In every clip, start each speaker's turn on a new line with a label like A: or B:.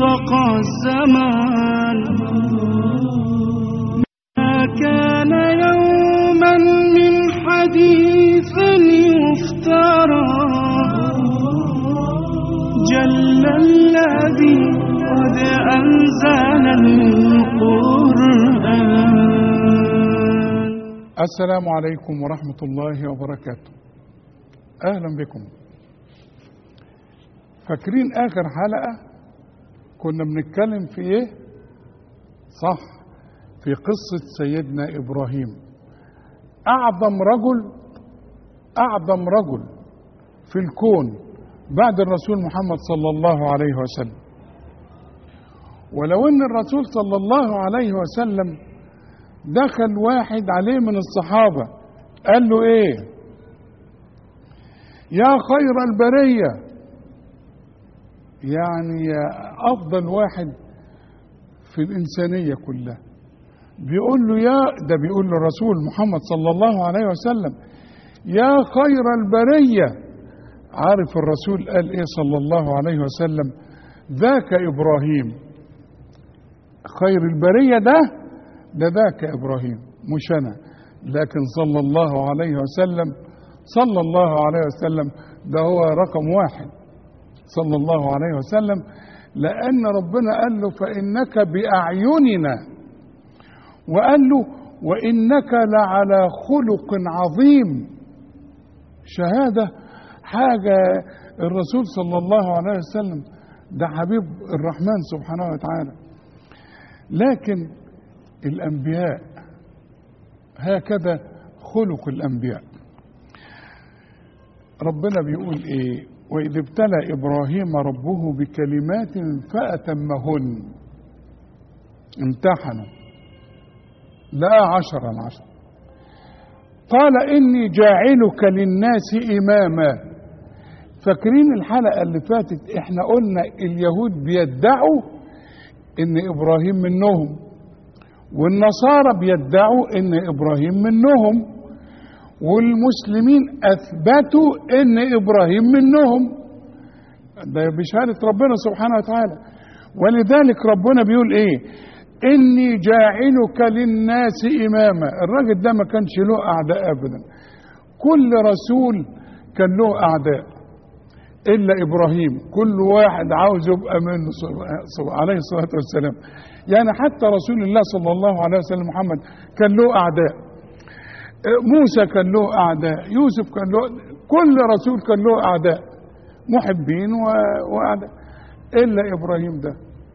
A: انطقى الزمان ما كان يوما من حديث يفترى جل الذي قد أنزل القرآن
B: السلام عليكم ورحمة الله وبركاته أهلا بكم فاكرين آخر حلقة كنا بنتكلم في إيه؟ صح في قصة سيدنا إبراهيم أعظم رجل أعظم رجل في الكون بعد الرسول محمد صلى الله عليه وسلم ولو أن الرسول صلى الله عليه وسلم دخل واحد عليه من الصحابة قال له ايه يا خير البرية يعني يا افضل واحد في الانسانية كلها بيقول له يا ده بيقول له الرسول محمد صلى الله عليه وسلم يا خير البرية عارف الرسول قال ايه صلى الله عليه وسلم ذاك ابراهيم خير البرية ده ده ذاك ابراهيم مش انا لكن صلى الله عليه وسلم صلى الله عليه وسلم ده هو رقم واحد صلى الله عليه وسلم لان ربنا قال له فانك باعيننا وقال له وانك لعلى خلق عظيم شهاده حاجه الرسول صلى الله عليه وسلم ده حبيب الرحمن سبحانه وتعالى لكن الانبياء هكذا خلق الانبياء ربنا بيقول ايه واذ ابتلى ابراهيم ربه بكلمات فاتمهن امتحنوا لا عشرا عشر قال اني جاعلك للناس اماما فاكرين الحلقه اللي فاتت احنا قلنا اليهود بيدعوا ان ابراهيم منهم والنصارى بيدعوا ان ابراهيم منهم والمسلمين اثبتوا ان ابراهيم منهم ده بشهاده ربنا سبحانه وتعالى ولذلك ربنا بيقول ايه اني جاعلك للناس اماما الراجل ده ما كانش له اعداء ابدا كل رسول كان له اعداء الا ابراهيم كل واحد عاوز يبقى منه عليه الصلاه والسلام يعني حتى رسول الله صلى الله عليه وسلم محمد كان له اعداء موسى كان له اعداء يوسف كان له كل رسول كان له اعداء محبين واعداء الا ابراهيم ده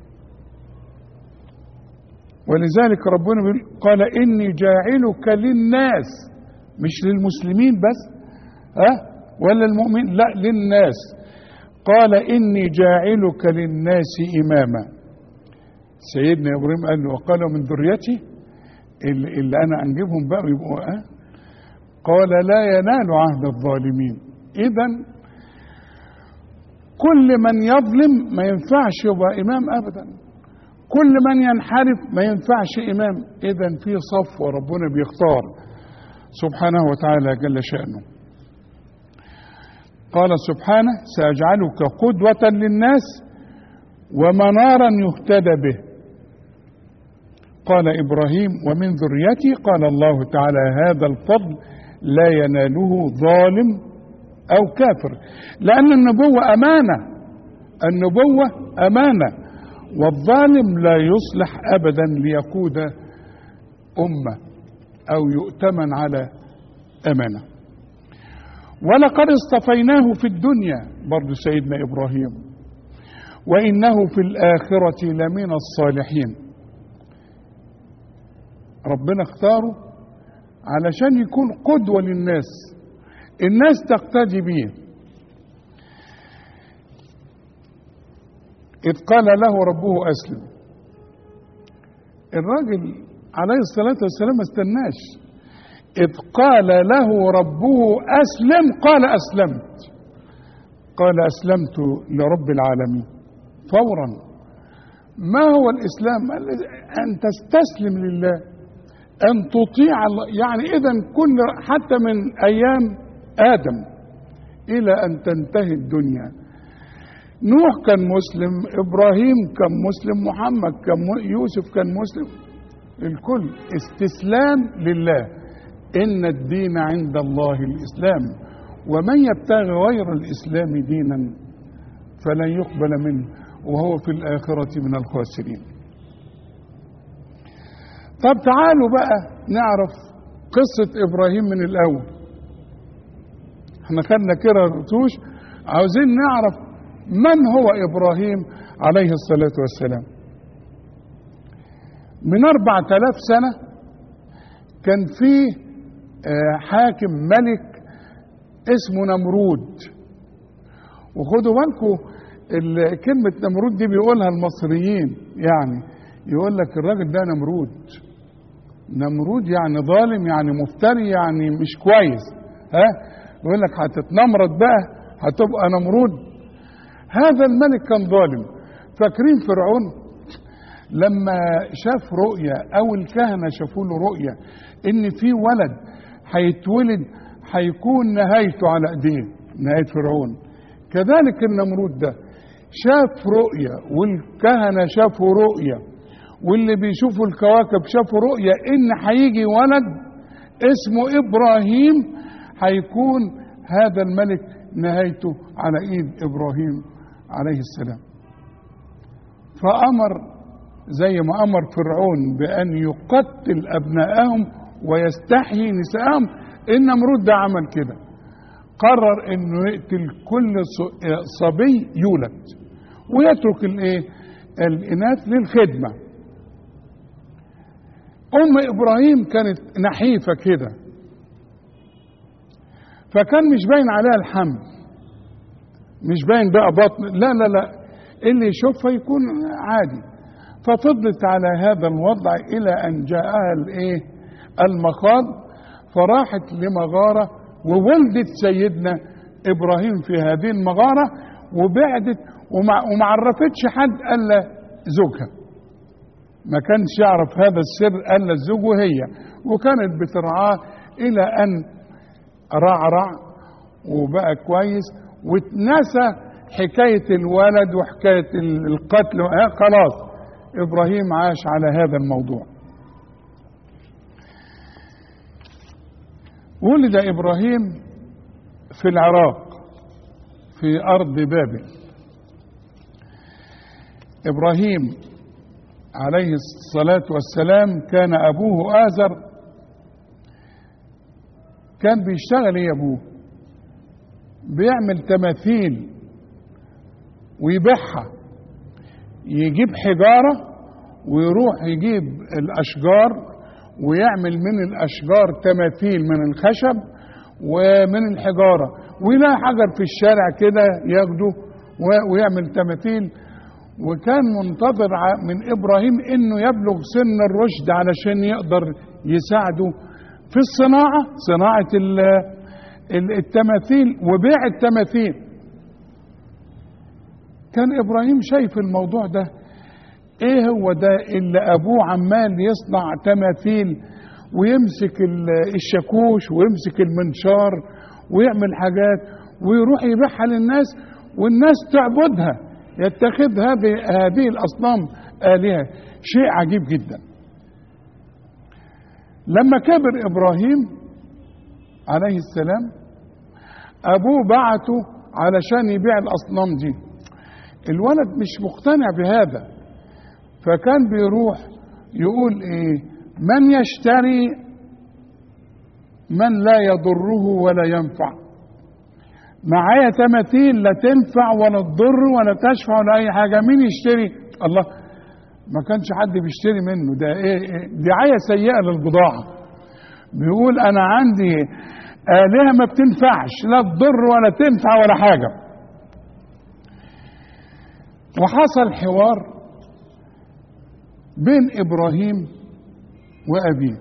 B: ولذلك ربنا بيقول قال اني جاعلك للناس مش للمسلمين بس ها ولا المؤمن لا للناس قال اني جاعلك للناس اماما سيدنا ابراهيم قال له وقال من ذريتي اللي, اللي انا انجبهم بقى يبقوا اه قال لا ينال عهد الظالمين اذا كل من يظلم ما ينفعش يبقى امام ابدا كل من ينحرف ما ينفعش امام اذا في صف وربنا بيختار سبحانه وتعالى جل شانه قال سبحانه ساجعلك قدوه للناس ومنارا يهتدى به قال ابراهيم ومن ذريتي قال الله تعالى هذا الفضل لا يناله ظالم او كافر لان النبوه امانه النبوه امانه والظالم لا يصلح ابدا ليقود امه او يؤتمن على امانه ولقد اصطفيناه في الدنيا برضو سيدنا ابراهيم وانه في الاخره لمن الصالحين ربنا اختاره علشان يكون قدوة للناس الناس تقتدي به إذ قال له ربه أسلم الراجل عليه الصلاة والسلام ما استناش إذ قال له ربه أسلم قال أسلمت قال أسلمت لرب العالمين فورا ما هو الإسلام أن تستسلم لله أن تطيع الله يعني إذا كل حتى من أيام آدم إلى أن تنتهي الدنيا نوح كان مسلم ابراهيم كان مسلم محمد كان م- يوسف كان مسلم الكل استسلام لله ان الدين عند الله الاسلام ومن يبتغي غير الاسلام دينا فلن يقبل منه وهو في الاخره من الخاسرين طب تعالوا بقى نعرف قصه ابراهيم من الاول احنا خدنا كده الرتوش عاوزين نعرف من هو ابراهيم عليه الصلاه والسلام من أربعة آلاف سنة كان في آه، حاكم ملك اسمه نمرود وخدوا بالكم ال- كلمة نمرود دي بيقولها المصريين يعني يقول لك الراجل ده نمرود نمرود يعني ظالم يعني مفتري يعني مش كويس ها يقول لك هتتنمرد بقى هتبقى نمرود هذا الملك كان ظالم فاكرين فرعون لما شاف رؤية أو الكهنة شافوا له رؤية إن في ولد هيتولد هيكون نهايته على إيديه نهاية فرعون كذلك النمرود ده شاف رؤية والكهنة شافوا رؤية واللي بيشوفوا الكواكب شافوا رؤية إن هيجي ولد اسمه إبراهيم هيكون هذا الملك نهايته على إيد إبراهيم عليه السلام فأمر زي ما امر فرعون بان يقتل ابنائهم ويستحيي نساءهم النمرود ده عمل كده قرر انه يقتل كل ص- صبي يولد ويترك الايه الاناث للخدمه ام ابراهيم كانت نحيفه كده فكان مش باين عليها الحمل مش باين بقى بطن لا لا لا اللي يشوفها يكون عادي ففضلت على هذا الوضع الى ان جاءها الايه المخاض فراحت لمغاره وولدت سيدنا ابراهيم في هذه المغاره وبعدت وما وما عرفتش حد الا زوجها ما كانش يعرف هذا السر الا الزوج وهي وكانت بترعاه الى ان رعرع وبقى كويس واتنسى حكايه الولد وحكايه القتل آه خلاص ابراهيم عاش على هذا الموضوع ولد ابراهيم في العراق في ارض بابل ابراهيم عليه الصلاه والسلام كان ابوه ازر كان بيشتغل ايه ابوه بيعمل تماثيل ويبيعها يجيب حجارة ويروح يجيب الأشجار ويعمل من الأشجار تماثيل من الخشب ومن الحجارة ويلاقي حجر في الشارع كده ياخده و- ويعمل تماثيل وكان منتظر ع- من إبراهيم إنه يبلغ سن الرشد علشان يقدر يساعده في الصناعة صناعة ال- ال- التماثيل وبيع التماثيل كان ابراهيم شايف الموضوع ده ايه هو ده اللي ابوه عمال يصنع تماثيل ويمسك ال- الشاكوش ويمسك المنشار ويعمل حاجات ويروح يبيعها للناس والناس تعبدها يتخذ هذه هذه الاصنام الهه شيء عجيب جدا لما كبر ابراهيم عليه السلام ابوه بعته علشان يبيع الاصنام دي الولد مش مقتنع بهذا فكان بيروح يقول ايه من يشتري من لا يضره ولا ينفع معايا تماثيل لا تنفع ولا تضر ولا تشفع ولا اي حاجه مين يشتري الله ما كانش حد بيشتري منه ده ايه, إيه دعايه سيئه للبضاعه بيقول انا عندي آلهة ما بتنفعش لا تضر ولا تنفع ولا حاجة وحصل حوار بين إبراهيم وأبيه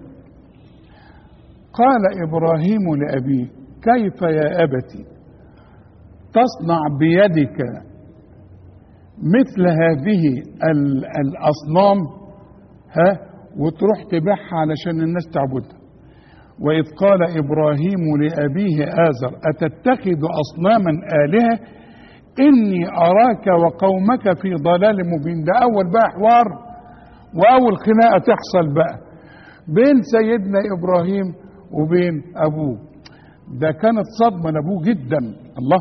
B: قال إبراهيم لأبيه كيف يا أبتي تصنع بيدك مثل هذه ال- الأصنام ها وتروح تبيعها علشان الناس تعبدها وإذ قال إبراهيم لأبيه آزر أتتخذ أصناما آلهة إني أراك وقومك في ضلال مبين ده أول بقى حوار وأول خناقة تحصل بقى بين سيدنا إبراهيم وبين أبوه ده كانت صدمة لأبوه جدا الله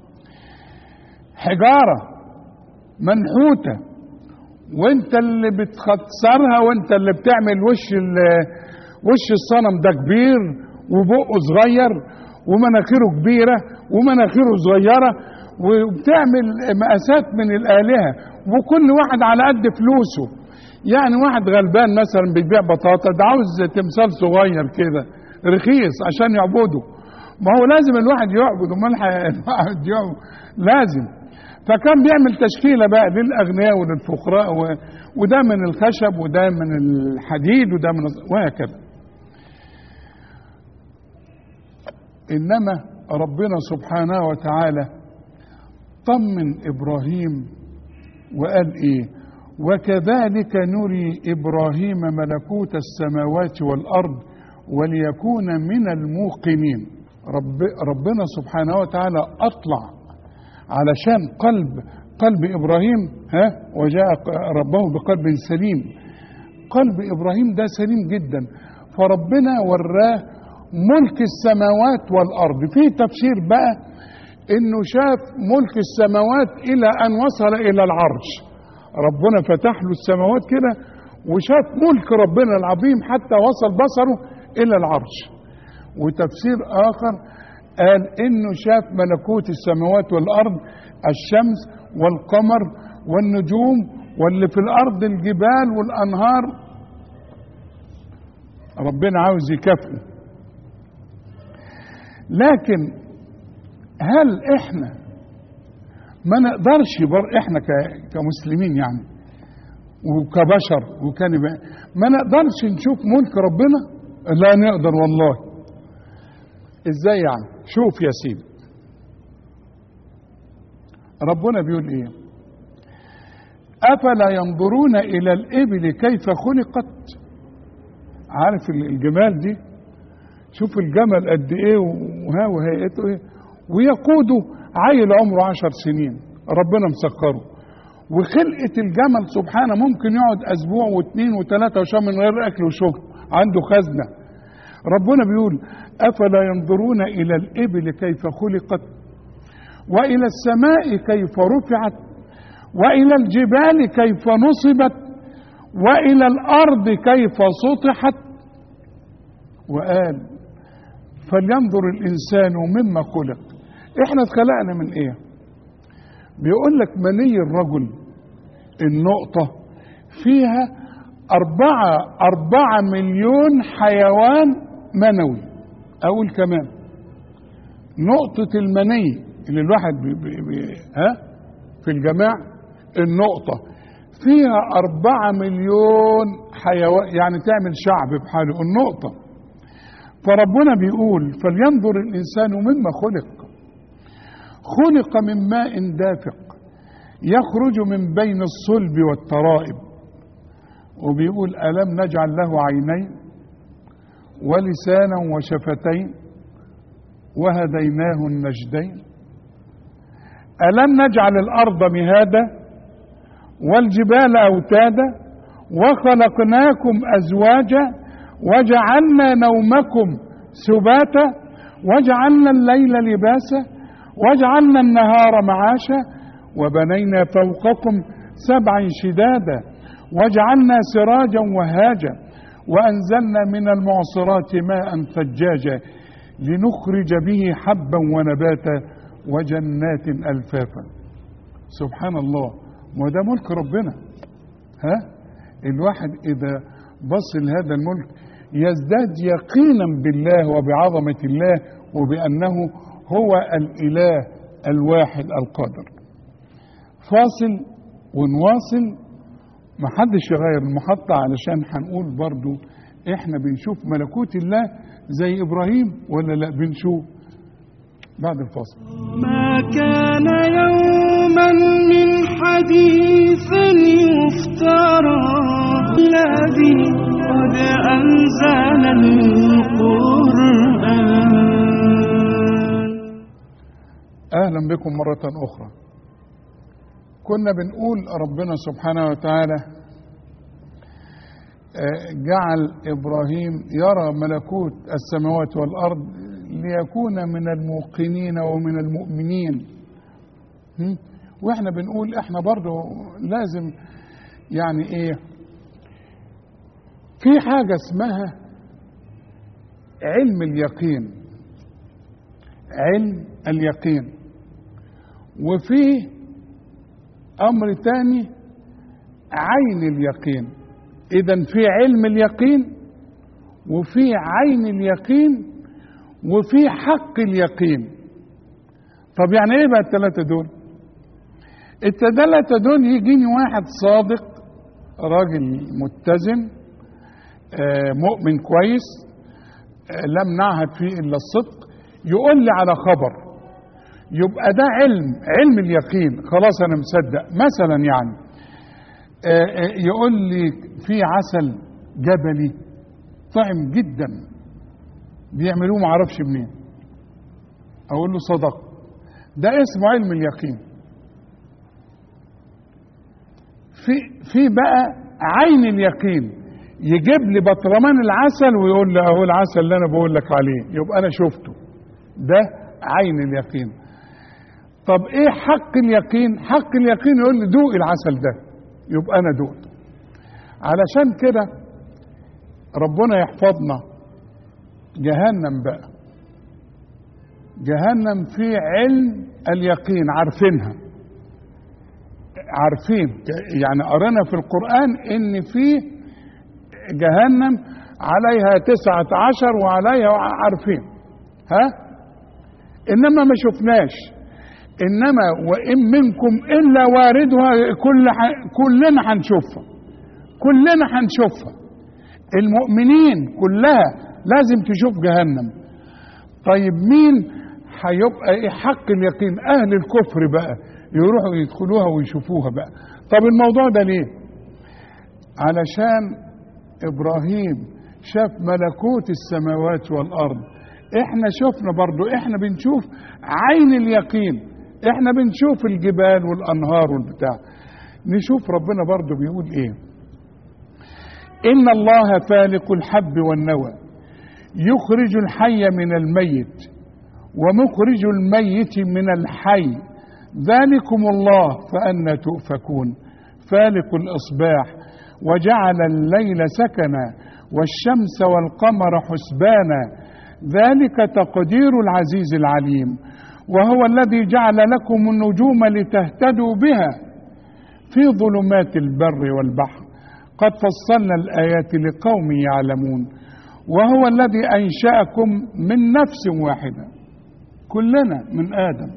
B: حجارة منحوتة وانت اللي بتخسرها وانت اللي بتعمل وش ال- وش الصنم ده كبير وبقه صغير ومناخيره كبيرة ومناخيره صغيرة وبتعمل مقاسات من الآلهة وكل واحد على قد فلوسه يعني واحد غلبان مثلا بيبيع بطاطا ده عاوز تمثال صغير كده رخيص عشان يعبده ما هو لازم الواحد يعبد امال ح- الواحد يعبد لازم فكان بيعمل تشكيله بقى للاغنياء وللفقراء و... وده من الخشب وده من الحديد وده من الز- وهكذا انما ربنا سبحانه وتعالى طمن ابراهيم وقال ايه وكذلك نري ابراهيم ملكوت السماوات والارض وليكون من الموقنين رب ربنا سبحانه وتعالى اطلع علشان قلب قلب ابراهيم ها وجاء ربه بقلب سليم قلب ابراهيم ده سليم جدا فربنا وراه ملك السماوات والارض في تفسير بقى انه شاف ملك السماوات الى ان وصل الى العرش ربنا فتح له السماوات كده وشاف ملك ربنا العظيم حتى وصل بصره الى العرش وتفسير اخر قال انه شاف ملكوت السماوات والارض الشمس والقمر والنجوم واللي في الارض الجبال والانهار ربنا عاوز يكافئه لكن هل احنا ما نقدرش بر احنا ك- كمسلمين يعني وكبشر وكان ما نقدرش نشوف ملك ربنا لا نقدر والله ازاي يعني شوف يا سيدي ربنا بيقول ايه افلا ينظرون الى الابل كيف خلقت عارف الجمال دي شوف الجمل قد ايه وها وهيئته ايه ويقوده عيل عمره عشر سنين ربنا مسخره وخلقة الجمل سبحانه ممكن يقعد اسبوع واثنين وثلاثة وشهر من غير اكل وشرب عنده خزنة ربنا بيقول افلا ينظرون الى الابل كيف خلقت والى السماء كيف رفعت والى الجبال كيف نصبت والى الارض كيف سطحت وقال فلينظر الانسان مما خلق احنا اتخلقنا من ايه بيقول لك مني الرجل النقطة فيها أربعة أربعة مليون حيوان منوي أقول كمان نقطة المني اللي الواحد بي بي بي ها في الجماع النقطة فيها أربعة مليون حيوان يعني تعمل شعب بحاله النقطة فربنا بيقول فلينظر الإنسان مما خلق خلق من ماء دافق يخرج من بين الصلب والترائب وبيقول ألم نجعل له عينين ولسانا وشفتين وهديناه النجدين ألم نجعل الأرض مهادا والجبال أوتادا وخلقناكم أزواجا وجعلنا نومكم سباتا وجعلنا الليل لباسا وجعلنا النهار معاشا وبنينا فوقكم سبعا شدادا وجعلنا سراجا وهاجا وانزلنا من المعصرات ماء ثجاجا لنخرج به حبا ونباتا وجنات الفافا سبحان الله وده ملك ربنا ها الواحد اذا بص لهذا الملك يزداد يقينا بالله وبعظمه الله وبانه هو الاله الواحد القادر فاصل ونواصل محدش يغير المحطة علشان هنقول برضو احنا بنشوف ملكوت الله زي ابراهيم ولا لا بنشوف بعد الفاصل
A: ما كان يوما من حديث يفترى الذي قد أنزل القرآن
B: اهلا بكم مرة اخرى كنا بنقول ربنا سبحانه وتعالى آه، جعل إبراهيم يرى ملكوت السماوات والأرض ليكون من الموقنين ومن المؤمنين هم؟ واحنا بنقول احنا برضو لازم يعني ايه في حاجة اسمها علم اليقين علم اليقين وفي امر تاني عين اليقين اذا في علم اليقين وفي عين اليقين وفي حق اليقين طب يعني ايه بقى الثلاثه دول الثلاثه دول يجيني واحد صادق راجل متزن آه، مؤمن كويس آه، لم نعهد فيه الا الصدق يقول لي على خبر يبقى ده علم علم اليقين خلاص انا مصدق مثلا يعني آه، آه، يقول لي في عسل جبلي طعم جدا بيعملوه معرفش منين اقول له صدق ده اسمه علم اليقين في في بقى عين اليقين يجيب لي بطرمان العسل ويقول لي اهو العسل اللي انا بقول لك عليه يبقى انا شفته ده عين اليقين طب ايه حق اليقين حق اليقين يقول لي دوق العسل ده يبقى انا دقته علشان كده ربنا يحفظنا جهنم بقى جهنم في علم اليقين عارفينها عارفين يعني قرينا في القرآن ان في جهنم عليها تسعة عشر وعليها عارفين ها انما ما شفناش انما وان منكم الا واردها كل ح... كلنا هنشوفها كلنا هنشوفها المؤمنين كلها لازم تشوف جهنم طيب مين هيبقى ايه حق اليقين اهل الكفر بقى يروحوا يدخلوها ويشوفوها بقى طب الموضوع ده ليه علشان ابراهيم شاف ملكوت السماوات والارض احنا شفنا برضو احنا بنشوف عين اليقين احنا بنشوف الجبال والانهار والبتاع نشوف ربنا برضو بيقول ايه ان الله فالق الحب والنوى يخرج الحي من الميت ومخرج الميت من الحي ذلكم الله فأنا تؤفكون فالق الإصباح وجعل الليل سكنا والشمس والقمر حسبانا ذلك تقدير العزيز العليم وهو الذي جعل لكم النجوم لتهتدوا بها في ظلمات البر والبحر قد فصلنا الآيات لقوم يعلمون وهو الذي أنشأكم من نفس واحدة كلنا من آدم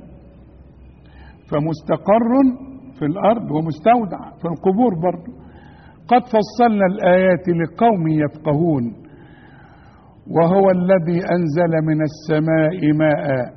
B: فمستقر في الأرض ومستودع في القبور برضه قد فصلنا الآيات لقوم يفقهون وهو الذي أنزل من السماء ماء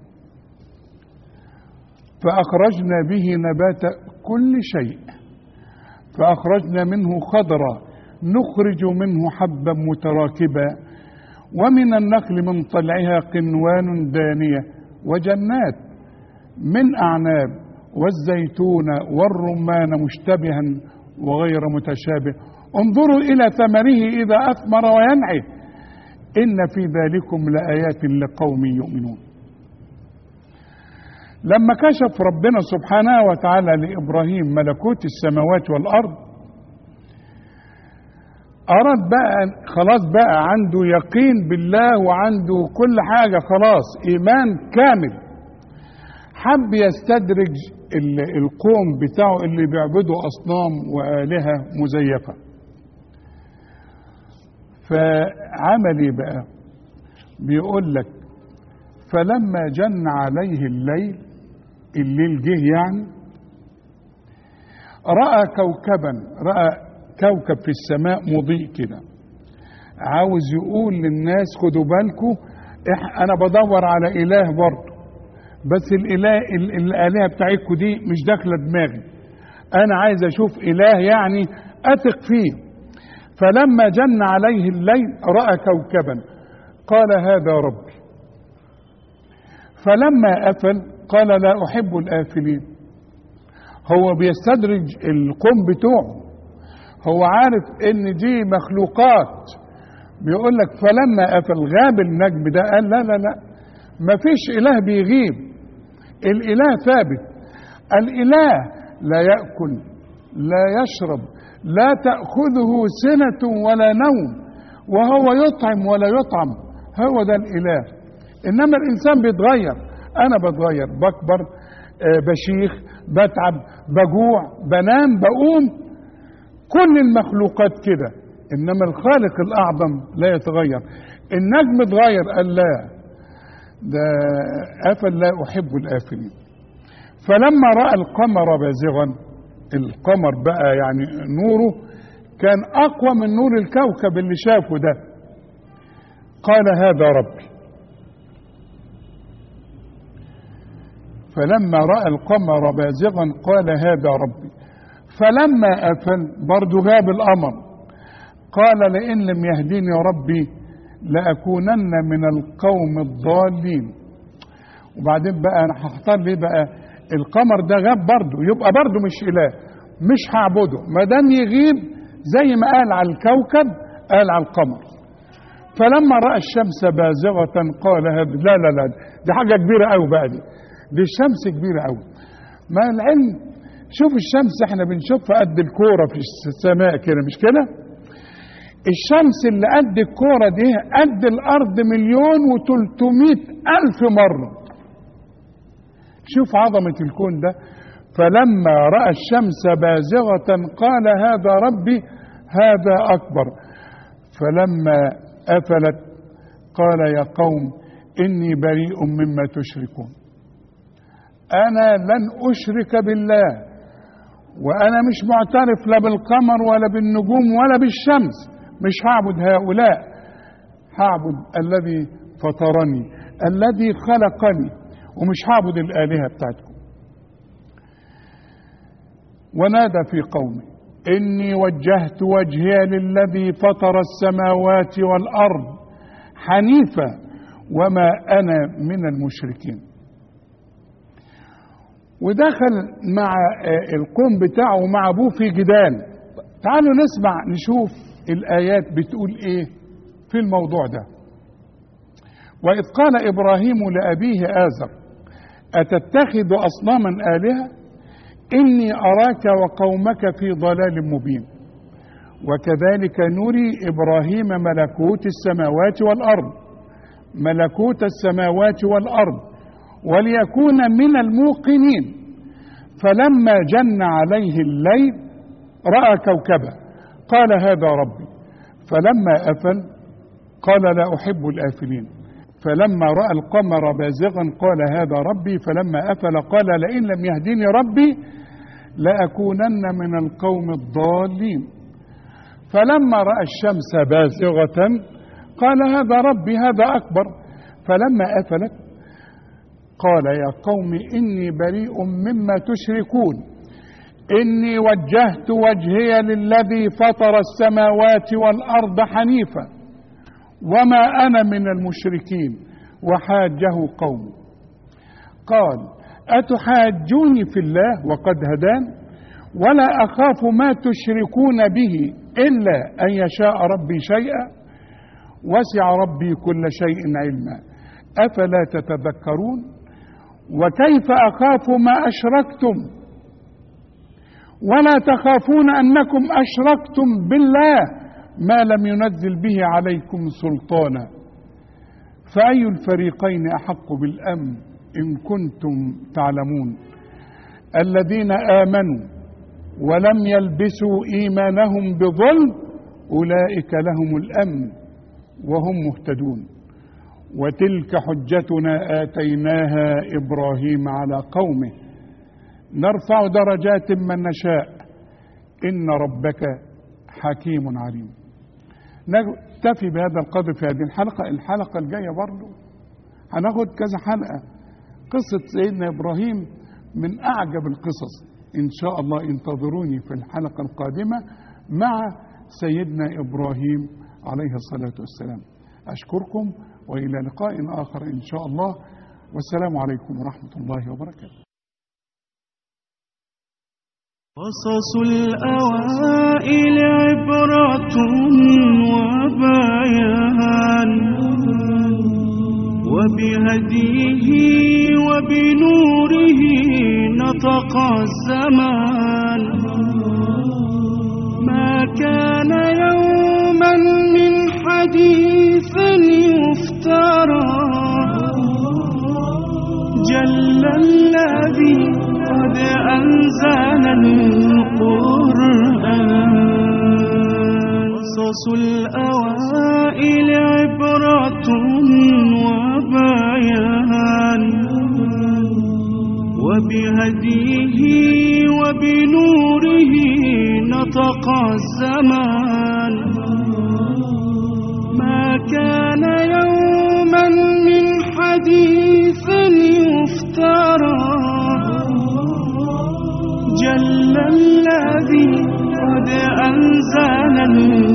B: فأخرجنا به نبات كل شيء فأخرجنا منه خضرا نخرج منه حبا متراكبا ومن النخل من طلعها قنوان دانية وجنات من أعناب والزيتون والرمان مشتبها وغير متشابه انظروا إلى ثمره إذا أثمر وينعي إن في ذلكم لآيات لقوم يؤمنون لما كشف ربنا سبحانه وتعالى لإبراهيم ملكوت السماوات والأرض أراد بقى خلاص بقى عنده يقين بالله وعنده كل حاجة خلاص إيمان كامل حب يستدرج القوم بتاعه اللي بيعبدوا أصنام وآلهة مزيفة فعمل ايه بقى بيقول لك فلما جن عليه الليل الليل جه يعني رأى كوكبا رأى كوكب في السماء مضيء كده عاوز يقول للناس خدوا بالكم انا بدور على اله برضه بس الاله الالهه بتاعتكم دي مش داخله دماغي انا عايز اشوف اله يعني اثق فيه فلما جن عليه الليل راى كوكبا قال هذا ربي فلما افل قال لا احب الافلين هو بيستدرج القوم بتوعه هو عارف ان دي مخلوقات بيقول لك فلما قفل غاب النجم ده قال لا لا لا ما فيش اله بيغيب الاله ثابت الاله لا ياكل لا يشرب لا تاخذه سنه ولا نوم وهو يطعم ولا يطعم هو ده الاله انما الانسان بيتغير انا بتغير بكبر آه، بشيخ بتعب بجوع بنام بقوم كل المخلوقات كده انما الخالق الاعظم لا يتغير النجم اتغير قال لا ده افل لا احب الافلين فلما راى القمر بازغا القمر بقى يعني نوره كان اقوى من نور الكوكب اللي شافه ده قال هذا ربي فلما راى القمر بازغا قال هذا ربي فلما افل برضه غاب القمر قال لئن لم يهديني ربي لاكونن من القوم الضالين وبعدين بقى انا هختار ليه بقى القمر ده غاب برضه يبقى برضه مش اله مش هعبده ما دام يغيب زي ما قال على الكوكب قال على القمر فلما راى الشمس بازغه قال هذا لا لا لا دي حاجه كبيره قوي بقى دي دي الشمس كبيره قوي ما العلم شوف الشمس احنا بنشوفها قد الكوره في السماء كده مش كده الشمس اللي قد الكوره دي قد الارض مليون وتلتمائة الف مره شوف عظمه الكون ده فلما راى الشمس بازغه قال هذا ربي هذا اكبر فلما افلت قال يا قوم اني بريء مما تشركون انا لن اشرك بالله وانا مش معترف لا بالقمر ولا بالنجوم ولا بالشمس مش هعبد هؤلاء هعبد الذي فطرني الذي خلقني ومش هعبد الالهه بتاعتكم ونادى في قومه اني وجهت وجهي للذي فطر السماوات والارض حنيفا وما انا من المشركين ودخل مع القوم بتاعه ومع ابوه في جدال تعالوا نسمع نشوف الايات بتقول ايه في الموضوع ده واذ قال ابراهيم لابيه ازر اتتخذ اصناما الهه اني اراك وقومك في ضلال مبين وكذلك نري ابراهيم ملكوت السماوات والارض ملكوت السماوات والارض وليكون من الموقنين فلما جن عليه الليل راى كوكبا قال هذا ربي فلما افل قال لا احب الافلين فلما راى القمر بازغا قال هذا ربي فلما افل قال لئن لم يهدني ربي لاكونن من القوم الضالين فلما راى الشمس بازغه قال هذا ربي هذا اكبر فلما افلت قال يا قوم اني بريء مما تشركون اني وجهت وجهي للذي فطر السماوات والارض حنيفا وما انا من المشركين وحاجه قوم قال اتحاجوني في الله وقد هدان ولا اخاف ما تشركون به الا ان يشاء ربي شيئا وسع ربي كل شيء علما افلا تتذكرون وكيف اخاف ما اشركتم ولا تخافون انكم اشركتم بالله ما لم ينزل به عليكم سلطانا فاي الفريقين احق بالامن ان كنتم تعلمون الذين امنوا ولم يلبسوا ايمانهم بظلم اولئك لهم الامن وهم مهتدون وتلك حجتنا اتيناها ابراهيم على قومه نرفع درجات من نشاء ان ربك حكيم عليم نكتفي بهذا القدر في هذه الحلقه الحلقه الجايه برضه هناخد كذا حلقه قصه سيدنا ابراهيم من اعجب القصص ان شاء الله انتظروني في الحلقه القادمه مع سيدنا ابراهيم عليه الصلاه والسلام اشكركم والى لقاء اخر ان شاء الله والسلام عليكم ورحمه الله وبركاته
A: قصص الأوائل عبرة وبيان وبهديه وبنوره نطق الزمان ما كان يوما من حديث يفترى جل الذي قد أنزل القرآن قصص الأوائل عبرة وبيان وبهديه وبنوره نطق الزمان ما كان يوما من حديث يفترى جل الذي قد أنزل